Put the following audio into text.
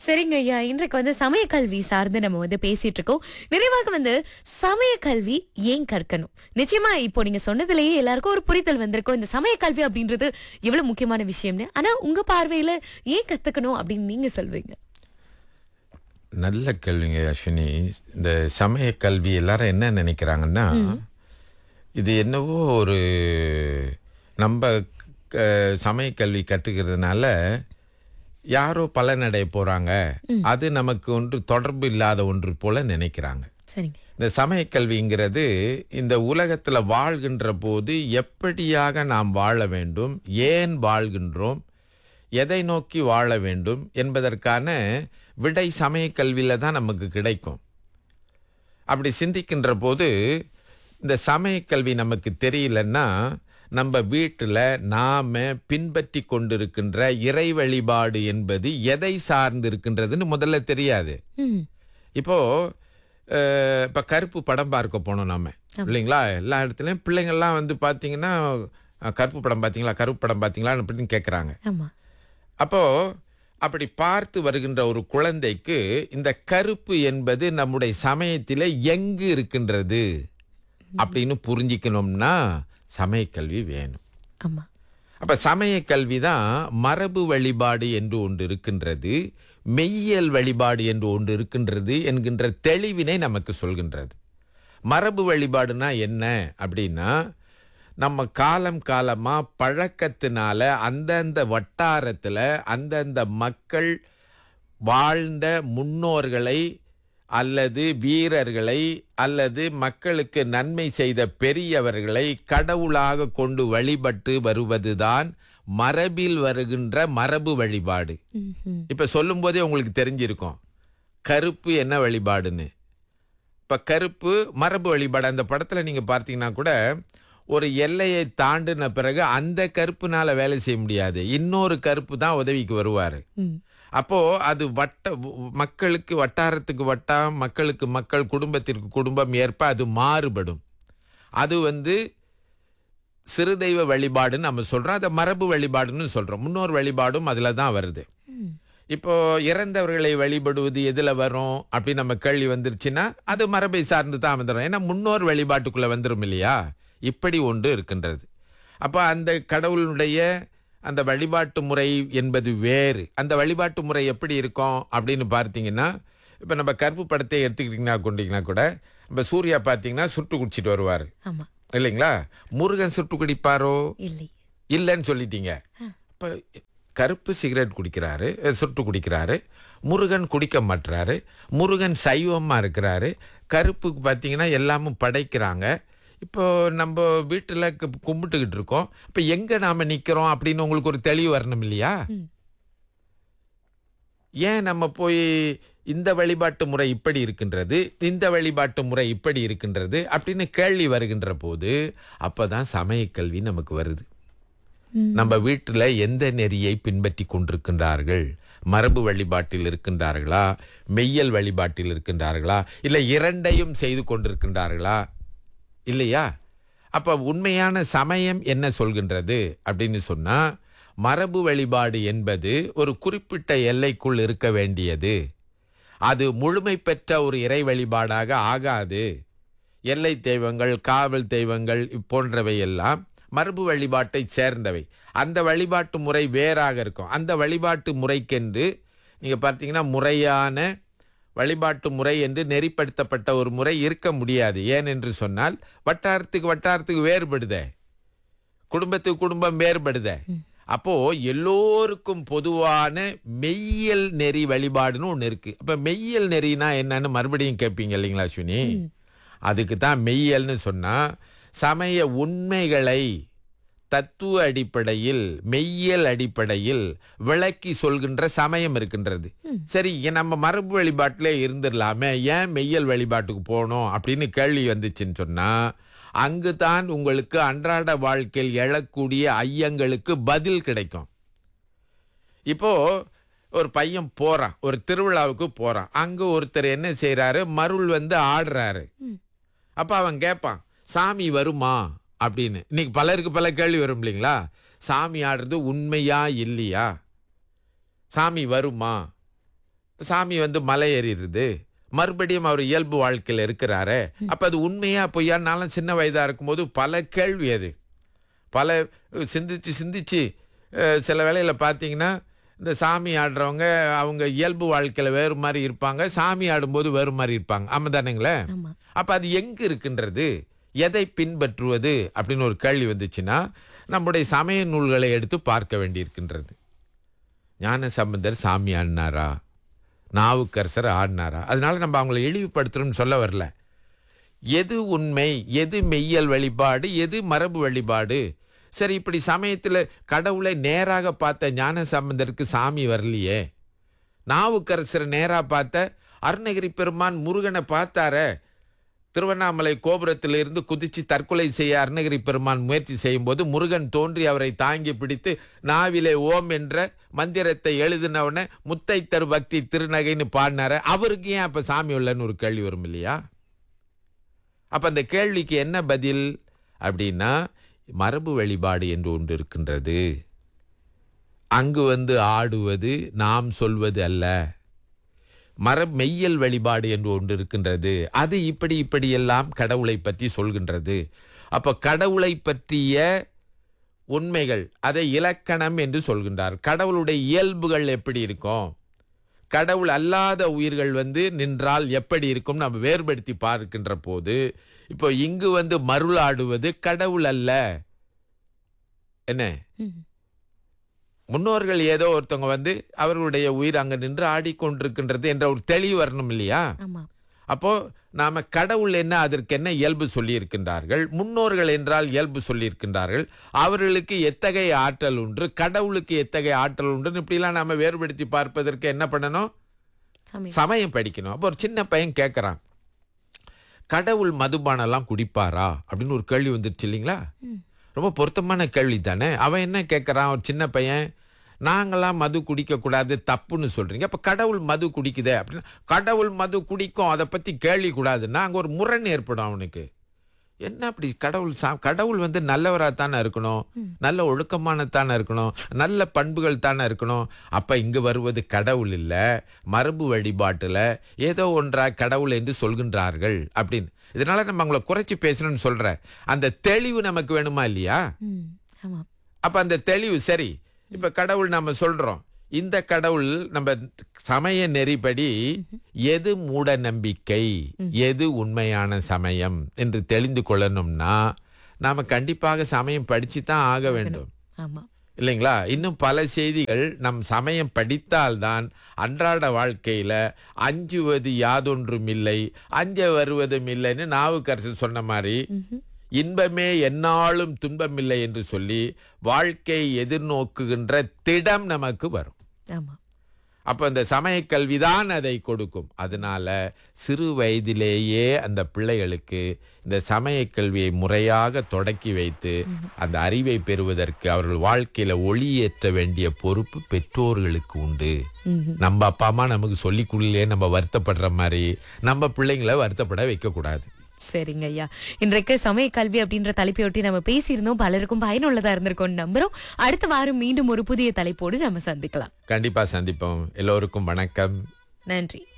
சரிங்க ஐயா இன்றைக்கு வந்து சமய கல்வி சார்ந்து நம்ம வந்து பேசிட்டு இருக்கோம் நிறைவாக வந்து சமய கல்வி ஏன் கற்கணும் நிச்சயமா இப்போ நீங்க சொன்னதுலயே எல்லாருக்கும் ஒரு புரிதல் வந்திருக்கும் இந்த சமய கல்வி அப்படின்றது எவ்வளவு முக்கியமான விஷயம்னு ஆனா உங்க பார்வையில ஏன் கத்துக்கணும் அப்படின்னு நீங்க சொல்வீங்க நல்ல கேள்விங்க அஸ்வினி இந்த சமய கல்வி எல்லாரும் என்ன நினைக்கிறாங்கன்னா இது என்னவோ ஒரு நம்ம க- சமய கல்வி கற்றுக்கிறதுனால யாரோ பலனடைய போறாங்க அது நமக்கு ஒன்று தொடர்பு இல்லாத ஒன்று போல நினைக்கிறாங்க சரிங்க இந்த சமய கல்விங்கிறது இந்த உலகத்துல வாழ்கின்ற போது எப்படியாக நாம் வாழ வேண்டும் ஏன் வாழ்கின்றோம் எதை நோக்கி வாழ வேண்டும் என்பதற்கான விடை சமய கல்வியில தான் நமக்கு கிடைக்கும் அப்படி சிந்திக்கின்ற போது இந்த சமய கல்வி நமக்கு தெரியலன்னா நம்ம வீட்டில் நாம பின்பற்றி கொண்டிருக்கின்ற இறை வழிபாடு என்பது எதை சார்ந்து இருக்கின்றதுன்னு முதல்ல தெரியாது ம் இப்போ அஹ், இப்ப கருப்பு படம் பார்க்க போனோம் நாம இல்லைங்களா எல்லா இடத்துலயும் பிள்ளைங்கள்லாம் வந்து பாத்தீங்கன்னா அஹ், கருப்பு படம் பாத்தீங்களா கருப்பு படம் பாத்தீங்களா அப்படின்னு கேட்குறாங்க ஆமா அப்போ அப்படி பார்த்து வருகின்ற ஒரு குழந்தைக்கு இந்த கருப்பு என்பது நம்முடைய சமயத்தில் எங்கு இருக்கின்றது அப்படின்னு புரிஞ்சிக்கணும்னா சமயக்கல்வி வேணும் ஆமா அப்ப சமய கல்வி தான் மரபு வழிபாடு என்று ஒன்று இருக்கின்றது மெய்யியல் வழிபாடு என்று ஒன்று இருக்கின்றது என்கின்ற தெளிவினை நமக்கு சொல்கின்றது மரபு வழிபாடுனா என்ன அப்படின்னா நம்ம காலம் காலமா பழக்கத்தினால அந்தந்த வட்டாரத்துல அந்தந்த மக்கள் வாழ்ந்த முன்னோர்களை அல்லது வீரர்களை அல்லது மக்களுக்கு நன்மை செய்த பெரியவர்களை கடவுளாக கொண்டு வழிபட்டு வருவதுதான் மரபில் வருகின்ற மரபு வழிபாடு ம்ஹும். இப்ப சொல்லும் போதே உங்களுக்கு தெரிஞ்சிருக்கும் கருப்பு என்ன வழிபாடுன்னு இப்ப கருப்பு மரபு வழிபாடு அந்த படத்துல நீங்க பார்த்தீங்கன்னா கூட ஒரு எல்லையை தாண்டின பிறகு அந்த கருப்புனால வேலை செய்ய முடியாது இன்னொரு கருப்பு தான் உதவிக்கு வருவாரு ம் அப்போ அது வட்ட மக்களுக்கு வட்டாரத்துக்கு வட்டம் மக்களுக்கு மக்கள் குடும்பத்திற்கு குடும்பம் ஏற்ப அது மாறுபடும் அது வந்து சிறு தெய்வ வழிபாடுன்னு நம்ம சொல்றோம் அதை மரபு வழிபாடுன்னு சொல்றோம் முன்னோர் வழிபாடும் அதுல தான் வருது ம். இப்போ இறந்தவர்களை வழிபடுவது எதுல வரும் அப்படின்னு நம்ம கேள்வி வந்துருச்சுன்னா அது மரபை சார்ந்து தான் வந்துடும் ஏன்னா முன்னோர் வழிபாட்டுக்குள்ள வந்துரும் இல்லையா இப்படி ஒன்று இருக்கின்றது அப்போ அந்த கடவுளுடைய அந்த வழிபாட்டு முறை என்பது வேறு அந்த வழிபாட்டு முறை எப்படி இருக்கும் அப்படின்னு பார்த்தீங்கன்னா இப்போ நம்ம கருப்பு படத்தை எடுத்துக்கிட்டிங்கன்னா கொண்டீங்கன்னா கூட நம்ம சூர்யா பார்த்தீங்கன்னா சுட்டு குடிச்சிட்டு வருவார் ஆமா இல்லைங்களா முருகன் சுட்டு குடிப்பாரோ இல்லை இல்லைன்னு சொல்லிட்டீங்க இப்போ கருப்பு சிகரெட் குடிக்கிறாரு அஹ், சுட்டு குடிக்கிறாரு முருகன் குடிக்க மாட்டுறாரு முருகன் சைவமாக இருக்கிறாரு கருப்புக்கு பார்த்தீங்கன்னா எல்லாமும் படைக்கிறாங்க இப்போ நம்ம வீட்டில் கும்பிட்டுக்கிட்டு இருக்கோம் இப்போ எங்கே நாம் நிற்கிறோம் அப்படின்னு உங்களுக்கு ஒரு தெளிவு வரணும் இல்லையா ம். ஏன் நம்ம போய் இந்த வழிபாட்டு முறை இப்படி இருக்கின்றது இந்த வழிபாட்டு முறை இப்படி இருக்கின்றது அப்படின்னு கேள்வி வருகின்ற போது அப்பதான் சமயக்கல்வி நமக்கு வருது ம். நம்ம வீட்டில் எந்த நெறியை பின்பற்றி கொண்டிருக்கின்றார்கள் மரபு வழிபாட்டில் இருக்கின்றார்களா மெய்யல் வழிபாட்டில் இருக்கின்றார்களா இல்லை இரண்டையும் செய்து கொண்டிருக்கின்றார்களா இல்லையா அப்ப உண்மையான சமயம் என்ன சொல்கின்றது அப்படின்னு சொன்னா மரபு வழிபாடு என்பது ஒரு குறிப்பிட்ட எல்லைக்குள் இருக்க வேண்டியது அது முழுமை பெற்ற ஒரு இறை வழிபாடாக ஆகாது எல்லை தெய்வங்கள் காவல் தெய்வங்கள் போன்றவை எல்லாம் மரபு வழிபாட்டை சேர்ந்தவை அந்த வழிபாட்டு முறை வேறாக இருக்கும் அந்த வழிபாட்டு முறைக்கென்று நீங்க பார்த்தீங்கன்னா முறையான வழிபாட்டு முறை என்று நெறிப்படுத்தப்பட்ட ஒரு முறை இருக்க முடியாது ஏன் என்று சொன்னால் வட்டாரத்துக்கு வட்டாரத்துக்கு வேறுபடுதே குடும்பத்துக்கு குடும்பம் வேறுபடுதே அப்போ எல்லோருக்கும் பொதுவான மெய்யல் நெறி வழிபாடுன்னு ஒன்று இருக்கு அப்ப மெய்யல் நெறினா என்னன்னு மறுபடியும் கேட்பீங்க இல்லைங்களா அஸ்வினி அதுக்கு தான் மெய்யல்னு சொன்னா சமய உண்மைகளை தத்துவ அடிப்படையில் மெய்யியல் அடிப்படையில் விளக்கி சொல்கின்ற சமயம் இருக்கின்றது சரி ஏன் நம்ம மரபு வழிபாட்டிலே இருந்துடலாமே ஏன் மெய்யல் வழிபாட்டுக்கு போகணும் அப்படின்னு கேள்வி வந்துச்சுன்னு சொன்னா அங்குதான் உங்களுக்கு அன்றாட வாழ்க்கையில் எழக்கூடிய ஐயங்களுக்கு பதில் கிடைக்கும் இப்போ ஒரு பையன் போறான் ஒரு திருவிழாவுக்கு போறான் அங்க ஒருத்தர் என்ன செய்றாரு மருள் வந்து ஆடுறாரு அப்ப அவன் கேட்பான் சாமி வருமா அப்படின்னு இன்னைக்கு பலருக்கு பல கேள்வி வரும் இல்லைங்களா சாமி ஆடுறது உண்மையா இல்லையா சாமி வருமா சாமி வந்து மலை ஏறிடுது மறுபடியும் அவர் இயல்பு வாழ்க்கையில் இருக்கிறாரே அப்ப அது உண்மையா பொய்யானாலும் சின்ன வயதா இருக்கும்போது பல கேள்வி அது பல சிந்திச்சு சிந்திச்சு அஹ், சில வேளையில பார்த்தீங்கன்னா இந்த சாமி ஆடுறவங்க அவங்க இயல்பு வாழ்க்கையில வேறு மாதிரி இருப்பாங்க சாமி ஆடும்போது வேறு மாதிரி இருப்பாங்க ஆமா தானேங்களே ஆமா அப்ப அது எங்க இருக்கின்றது எதை பின்பற்றுவது அப்படின்னு ஒரு கேள்வி வந்துச்சுன்னா நம்முடைய சமய நூல்களை எடுத்து பார்க்க வேண்டியிருக்கின்றது ஞான சம்பந்தர் சாமி ஆடினாரா நாவுக்கரசர் ஆடினாரா அதனால நம்ம அவங்களை இழிவுபடுத்தணும்னு சொல்ல வரல எது உண்மை எது மெய்யல் வழிபாடு எது மரபு வழிபாடு சரி இப்படி சமயத்தில் கடவுளை நேராக பார்த்த ஞான சம்பந்தருக்கு சாமி வரலையே நாவுக்கரசர் நேரா பார்த்த அருணகிரி பெருமான் முருகனை பார்த்தாரே திருவண்ணாமலை கோபுரத்தில் இருந்து குதிச்சு தற்கொலை செய்ய அருணகிரி பெருமான் முயற்சி செய்யும்போது முருகன் தோன்றி அவரை தாங்கி பிடித்து நாவிலே ஓம் என்ற மந்திரத்தை எழுதினவன முத்தை தரு பக்தி திருநகைன்னு பாடினார அவருக்கு ஏன் அப்ப சாமி உள்ளன்னு ஒரு கேள்வி வரும் இல்லையா அப்ப அந்த கேள்விக்கு என்ன பதில் அப்படின்னா மரபு வழிபாடு என்று ஒன்று இருக்கின்றது அங்கு வந்து ஆடுவது நாம் சொல்வது அல்ல மர மெய்யல் வழிபாடு என்று ஒன்று இருக்கின்றது அது இப்படி இப்படியெல்லாம் கடவுளை பற்றி சொல்கின்றது அப்ப கடவுளை பற்றிய உண்மைகள் அதை இலக்கணம் என்று சொல்கின்றார் கடவுளுடைய இயல்புகள் எப்படி இருக்கும் கடவுள் அல்லாத உயிர்கள் வந்து நின்றால் எப்படி இருக்கும் நம்ம வேறுபடுத்தி பார்க்கின்ற போது இப்போ இங்கு வந்து மருளாடுவது கடவுள் அல்ல என்ன ம். முன்னோர்கள் ஏதோ ஒருத்தவங்க வந்து அவர்களுடைய உயிர் அங்க நின்று ஆடிக்கொண்டிருக்கின்றது என்ற ஒரு தெளிவு வரணும் இல்லையா ஆமா அப்போ நாம கடவுள் என்ன அதற்கு என்ன இயல்பு சொல்லியிருக்கின்றார்கள் முன்னோர்கள் என்றால் இயல்பு சொல்லியிருக்கின்றார்கள் அவர்களுக்கு எத்தகைய ஆற்றல் உண்டு கடவுளுக்கு எத்தகைய ஆற்றல் உண்டு இப்படிலாம் நாம வேறுபடுத்தி பார்ப்பதற்கு என்ன பண்ணணும் சமயம் சமயம் படிக்கணும் அப்போ ஒரு சின்ன பையன் கேட்குறான் கடவுள் மதுபானம்லாம் குடிப்பாரா அப்படின்னு ஒரு கேள்வி வந்துருச்சு இல்லைங்களா ரொம்ப பொருத்தமான கேள்வி தானே அவன் என்ன கேட்குறான் ஒரு சின்ன பையன் நாங்களாம் மது குடிக்கக்கூடாது தப்புன்னு சொல்றீங்க அப்போ கடவுள் மது குடிக்குதே அப்படின்னா கடவுள் மது குடிக்கும் அதை பற்றி கேள்வி கூடாதுன்னா அங்கே ஒரு முரண் ஏற்படும் அவனுக்கு என்ன அப்படி கடவுள் சா கடவுள் வந்து நல்லவராக தானே இருக்கணும் நல்ல ஒழுக்கமானதானே இருக்கணும் நல்ல பண்புகள் தானே இருக்கணும் அப்போ இங்கு வருவது கடவுள் இல்லை மரபு வழிபாட்டில் ஏதோ ஒன்றா கடவுள் என்று சொல்கின்றார்கள் அப்படின்னு இதனால நம்ம அவங்கள குறைச்சி பேசணும்னு சொல்கிறேன் அந்த தெளிவு நமக்கு வேணுமா இல்லையா ம் ஆமா அப்ப அந்த தெளிவு சரி இப்ப கடவுள் நம்ம சொல்றோம் இந்த கடவுள் நம்ம சமய நெறிப்படி எது மூட நம்பிக்கை எது உண்மையான சமயம் என்று தெரிந்து கொள்ளணும்னா நாம கண்டிப்பாக சமயம் படிச்சு தான் ஆக வேண்டும் ஆமா இல்லைங்களா இன்னும் பல செய்திகள் நம் சமயம் படித்தால்தான் அன்றாட வாழ்க்கையில அஞ்சுவது யாதொன்றும் இல்லை அஞ்ச வருவதும் இல்லைன்னு நாவுக்கரசர் சொன்ன மாதிரி இன்பமே எந்நாளும் துன்பமில்லை என்று சொல்லி வாழ்க்கை எதிர்நோக்குகின்ற திடம் நமக்கு வரும் ஆமா அப்ப அந்த சமய கல்விதான் அதை கொடுக்கும் அதனால சிறு வயதிலேயே அந்த பிள்ளைகளுக்கு இந்த சமய கல்வியை முறையாக தொடக்கி வைத்து அந்த அறிவை பெறுவதற்கு அவர்கள் வாழ்க்கையில ஒளியேற்ற வேண்டிய பொறுப்பு பெற்றோர்களுக்கு உண்டு ம்ஹும். நம்ம அப்பா அம்மா நமக்கு சொல்லி கொடுலையே நம்ம வருத்தப்படுற மாதிரி நம்ம பிள்ளைங்களை வருத்தப்பட வைக்க கூடாது சரிங்க ஐயா இன்றைக்கு சமய கல்வி அப்படின்ற தலைப்பையொட்டி நம்ம பேசியிருந்தோம் பலருக்கும் பயனுள்ளதா இருந்திருக்கும் நம்புறோம் அடுத்த வாரம் மீண்டும் ஒரு புதிய தலைப்போடு நம்ம சந்திக்கலாம் கண்டிப்பா சந்திப்போம் எல்லோருக்கும் வணக்கம் நன்றி